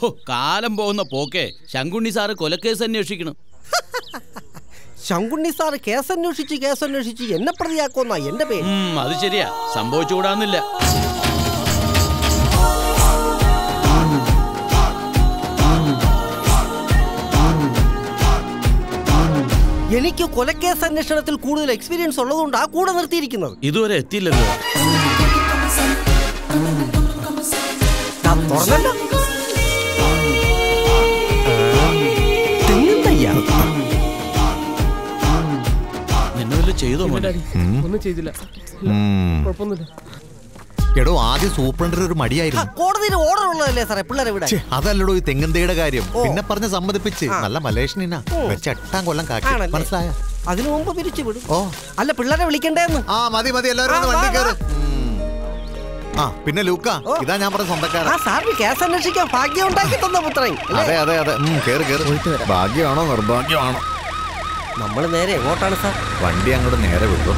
ഹോ കാലം പോകുന്ന പോക്കെ ശങ്കുണ്ണി സാറ് കൊലക്കേസ് അന്വേഷിക്കണം ശങ്കുണ്ണി സാർ കേസ് അന്വേഷിച്ച് കേസ് അന്വേഷിച്ച് എന്നെ പ്രതിയാക്കുമെന്നാ എന്റെ പേര് ഉം, അത് ശരിയാ സംഭവിച്ചുകൂടാന്നില്ല എനിക്ക് കൊലക്കേസ് അന്വേഷണത്തിൽ കൂടുതൽ എക്സ്പീരിയൻസ് ഉള്ളതുകൊണ്ട് ആ കൂടെ നിർത്തിയിരിക്കുന്നത് ഇതുവരെ എത്തിയില്ലല്ലോ ആ, തുറന്നല്ലോ. തെങ്ങും തയ്യാ. നിന്നെ വല്ല ചെയ്തോ മോനെ ഒന്നും ചെയ്തില്ല കുഴപ്പമൊന്നുമില്ല എടോ ആദ്യം സൂപ്രണ്ടിന് ഒരു ആ, മടിയായിരുന്നു കോടതിയിൽ ഓർഡർ ഉള്ളതല്ലേ സാറേ പിള്ളേരെ വിടാൻ ഛെ, അതല്ലടോ ഈ തെങ്ങന്തയുടെ കാര്യം ഓ. പിന്നെ പറഞ്ഞ് സമ്മതിപ്പിച്ച് ആ. നല്ല മലേഷ്യനാ ഓ. വെച്ച എട്ടാം കൊല്ലം കാക്കി ആണല്ലേ? മനസ്സിലായ അതിനു മുമ്പ് പിരിച്ചു വിടും ഓ അല്ല പിള്ളേരെ വിളിക്കണ്ടേന്ന് ആ മതി മതി എല്ലാവരും ഒന്ന് ആ, വണ്ടി വാ, കയറ് ആ പിന്നെ ലൂക്ക ഓ. ഇതാ ഞാൻ പറഞ്ഞ ആ സ്വന്തക്കാരൻ സാറിന് കേസ് അന്വേഷിക്കാൻ ഭാഗ്യം ഉണ്ടാക്കി തന്ന പുത്രൻ അതെ അതെ അതെ ഉം, കേറ് കേറ് ഭാഗ്യമാണോ നിർഭാഗ്യമാണോ നമ്മൾ നേരെ എങ്ങോട്ടാണ് സാർ വണ്ടി അങ്ങോട്ട് നേരെ വിട്ടു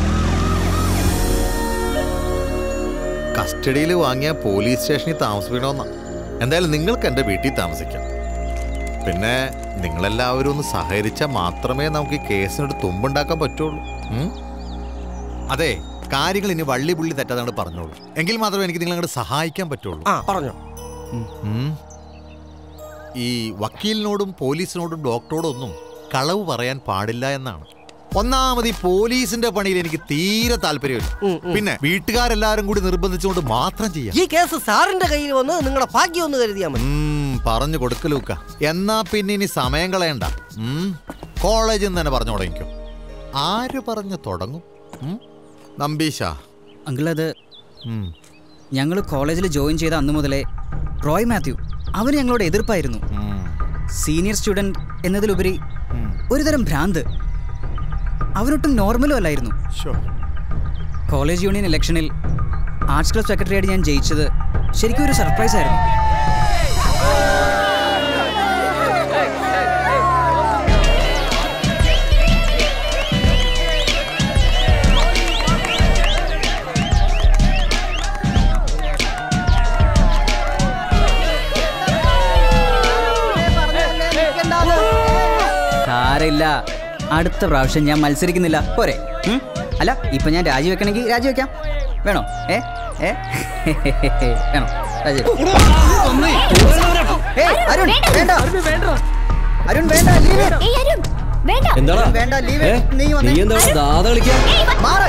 കസ്റ്റഡിയിൽ വാങ്ങിയ പോലീസ് സ്റ്റേഷനിൽ താമസിക്കണമെന്നാ എന്തായാലും നിങ്ങൾക്ക് എൻ്റെ വീട്ടിൽ താമസിക്കാം പിന്നെ നിങ്ങളെല്ലാവരും ഒന്ന് സഹകരിച്ചാൽ മാത്രമേ നമുക്ക് ഈ കേസിനൊരു തുമ്പുണ്ടാക്കാൻ പറ്റുള്ളൂ ഉം? അതെ കാര്യങ്ങൾ ഇനി വള്ളി പുള്ളി തെറ്റാതെ പറഞ്ഞോളൂ എങ്കിൽ മാത്രമേ എനിക്ക് നിങ്ങളെ അങ്ങോട്ട് സഹായിക്കാൻ പറ്റുള്ളൂ ആ പറഞ്ഞോ ഉം. ഈ വക്കീലിനോടും പോലീസിനോടും ഡോക്ടറോടും ഒന്നും കളവ് പറയാൻ പാടില്ല എന്നാണ് ഒന്നാമത് ഈ പോലീസിന്റെ പണിയിൽ എനിക്ക് തീരെ താല്പര്യമില്ല ഉം, ഉം. പിന്നെ വീട്ടുകാരെല്ലാരും കൂടി നിർബന്ധിച്ചുകൊണ്ട് മാത്രം ചെയ്യാം ഈ കേസ് സാറിന്റെ കയ്യിൽ വന്ന് നിങ്ങളുടെ ഭാഗ്യം ഒന്ന് കരുതിയാൽ മതി ഉം, പറഞ്ഞു കൊടുക്കലൂക്ക എന്നാ പിന്നെ ഇനി സമയം കളയണ്ട ഉം, കോളേജിൽ നിന്ന് തന്നെ പറഞ്ഞു തുടങ്ങിക്കോ ആര് പറഞ്ഞു തുടങ്ങും ഉം? നമ്പീശ അങ്കിൾ അത് ഉം. ഞങ്ങൾ കോളേജിൽ ജോയിൻ ചെയ്ത അന്ന് മുതലേ റോയ് മാത്യു അവന് ഞങ്ങളോട് എതിർപ്പായിരുന്നു ഉം. സീനിയർ സ്റ്റുഡൻറ് എന്നതിലുപരി ഉം. ഒരുതരം ഭ്രാന്ത് അവനൊട്ടും നോർമലും അല്ലായിരുന്നു ശോ. കോളേജ് യൂണിയൻ ഇലക്ഷനിൽ ആർട്സ് ക്ലബ് സെക്രട്ടറിയായിട്ട് ഞാൻ ജയിച്ചത് ശരിക്കും ഒരു സർപ്രൈസ് ആയിരുന്നു സാരമില്ല അടുത്ത പ്രാവശ്യം ഞാൻ മത്സരിക്കുന്നില്ല പോരെ ഉം? അല്ല ഇപ്പൊ ഞാൻ രാജിവെക്കണമെങ്കിൽ രാജിവെക്കാം വേണോ ഏ ഏ വേണോ രാജിവെക്കാം ഏയ്, അരുൺ വേണ്ട അരുൺ വേണ്ട ലീവ് it. ഏയ് അരുൺ വേണ്ട എന്താടാ അരുൺ വേണ്ട ലീവ് it. നീ നീ വന്നേ എന്താ ദാത കളിക്കാൻ മാറ്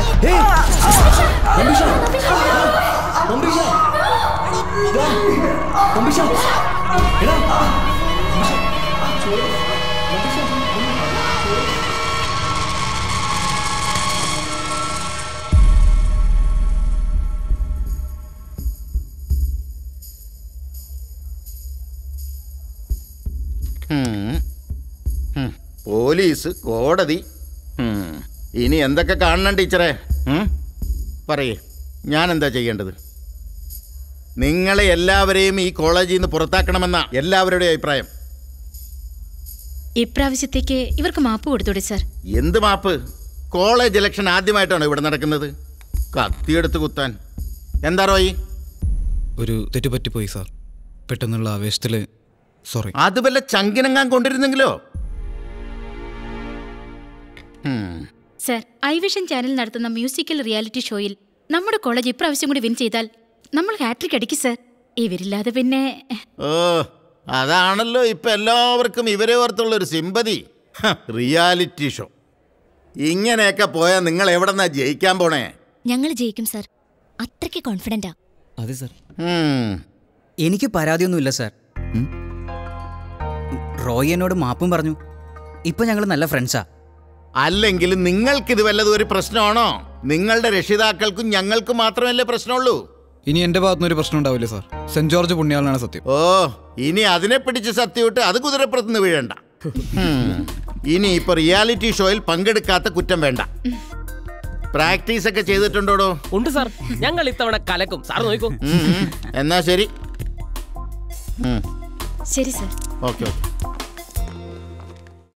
പോലീസ് കോടതി ഉം. ഇനി എന്തൊക്കെ കാണണം ടീച്ചറെ ഉം? പറയേ ഞാൻ എന്താ ചെയ്യേണ്ടത് നിങ്ങളെ എല്ലാവരെയും ഈ കോളേജിൽ നിന്ന് പുറത്താക്കണമെന്ന എല്ലാവരുടെയും അഭിപ്രായം ഇപ്രാവശ്യത്തേക്ക് ഇവർക്ക് മാപ്പ് കൊടുത്തൂടെ സാർ എന്ത് മാപ്പ് കോളേജ് ഇലക്ഷൻ ആദ്യമായിട്ടാണോ ഇവിടെ നടക്കുന്നത് കത്തിയെടുത്ത് കുത്താൻ എന്താ റോയി ഒരു തെറ്റ് പറ്റിപ്പോയി സാർ പെട്ടെന്നുള്ള ആവേശത്തിൽ സോറി അത് വല്ല ചങ്കിനങ്ങാൻ കൊണ്ടിരുന്നെങ്കിലോ ഉം. സാർ ഐ വിഷൻ ചാനൽ നടത്തുന്ന മ്യൂസിക്കൽ റിയാലിറ്റി ഷോയിൽ നമ്മുടെ കോളേജ് ഇപ്രാവശ്യം കൂടി വിൻ ചെയ്താൽ നമ്മൾ ഹാട്രിക് അടിക്കും സാർ ഇവരില്ലാതെ പിന്നെ ഓ അതാണല്ലോ ഇപ്പൊ എല്ലാവർക്കും ഇവരെ ഓർത്തുള്ള ഒരു സിമ്പതി ഹ, റിയാലിറ്റി ഷോ ഇങ്ങനെയൊക്കെ പോയാൽ നിങ്ങൾ എവിടെന്നാ ജയിക്കാൻ പോണേ ഞങ്ങൾ ജയിക്കും സാർ അത്രയ്ക്ക് കോൺഫിഡന്റാ അതെ സാർ ഉം. എനിക്ക് പരാതിയൊന്നുമില്ല സാർ ഉം. റോയ് എന്നോട് മാപ്പും പറഞ്ഞു ഇപ്പൊ ഞങ്ങൾ നല്ല ഫ്രണ്ട്സാ അല്ലെങ്കിൽ നിങ്ങൾക്കിത് വല്ലതും ഒരു പ്രശ്നമാണോ നിങ്ങളുടെ രക്ഷിതാക്കൾക്കും ഞങ്ങൾക്കും മാത്രമല്ലേ പ്രശ്നമുള്ളൂ ഇനി എൻ്റെ ഭാഗത്തുനിന്ന് ഒരു പ്രശ്നം ഉണ്ടാവില്ല സാർ സെന്റ് ജോർജ് പുണ്യാളനാണ് സത്യം ഓ ഇനി അതിനെ പിടിച്ച് സത്യവിട്ട് അത് കുതിരപ്പുറത്തുനിന്ന് വീഴണ്ട ഉം. ഇനി ഇപ്പൊ റിയാലിറ്റി ഷോയിൽ പങ്കെടുക്കാത്ത കുറ്റം വേണ്ട പ്രാക്ടീസ് ഒക്കെ ചെയ്തിട്ടുണ്ടോടോ ഉണ്ട് സാർ ഞങ്ങൾ ഇത്തവണ കലക്കും സാർ നോക്കൂ ഉം, ഉം. എന്നാ ശരി ശരി സാർ ഓക്കെ ഓക്കെ